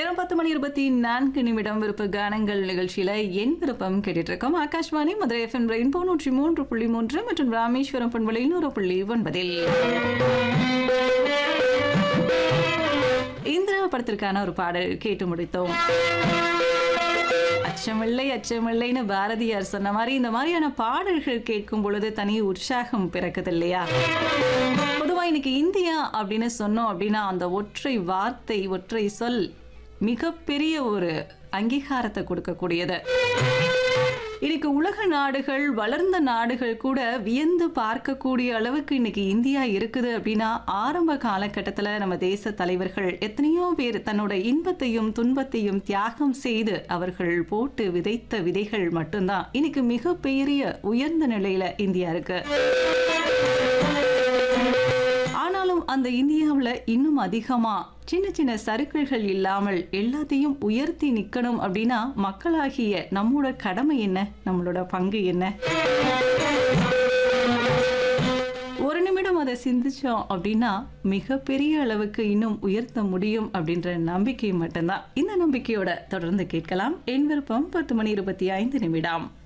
நேரம் பத்து மணி இருபத்தி நான்கு நிமிடம் விருப்ப கானங்கள் நிகழ்ச்சியில என் விருப்பம் கேட்டுட்டு இருக்கோம் ஆகாஷ்வாணி மதுரை எஃப்எம் ரெயின்போ நூற்றி மூன்று புள்ளி மூன்று மற்றும் ராமேஸ்வரம் பண்பலை நூறு புள்ளி ஒன்பதில் இந்திரா படத்திற்கான ஒரு பாடல் கேட்டு முடித்தோம் அச்சமில்லை அச்சமில்லைன்னு பாரதியார் சொன்ன மாதிரி இந்த மாதிரியான பாடல்கள் கேட்கும் பொழுது தனி உற்சாகம் பிறக்குது இல்லையா பொதுவா இன்னைக்கு இந்தியா அப்படின்னு சொன்னோம் அப்படின்னா அந்த ஒற்றை வார்த்தை ஒற்றை சொல் மிகப்பெரிய ஒரு அங்கீகாரத்தை கொடுக்கக்கூடியது இன்னைக்கு உலக நாடுகள் வளர்ந்த நாடுகள் கூட வியந்து பார்க்கக்கூடிய அளவுக்கு இன்னைக்கு இந்தியா இருக்குது அப்படின்னா ஆரம்ப காலகட்டத்தில் நம்ம தேச தலைவர்கள் எத்தனையோ பேர் தன்னோட இன்பத்தையும் துன்பத்தையும் தியாகம் செய்து அவர்கள் போட்டு விதைத்த விதைகள் மட்டும்தான் இன்னைக்கு மிகப்பெரிய உயர்ந்த நிலையில இந்தியா இருக்கு ஆனாலும் அந்த இந்தியாவில் இன்னும் அதிகமா சின்ன சின்ன சறுக்கல்கள் இல்லாமல் எல்லாத்தையும் உயர்த்தி நிக்கணும் அப்படின்னா மக்களாகிய நம்மளோட கடமை என்ன நம்மளோட பங்கு என்ன ஒரு நிமிடம் அதை சிந்திச்சோம் அப்படின்னா மிகப்பெரிய அளவுக்கு இன்னும் உயர்த்த முடியும் அப்படின்ற நம்பிக்கை மட்டும்தான் இந்த நம்பிக்கையோட தொடர்ந்து கேட்கலாம் என் விருப்பம் பத்து மணி இருபத்தி ஐந்து நிமிடம்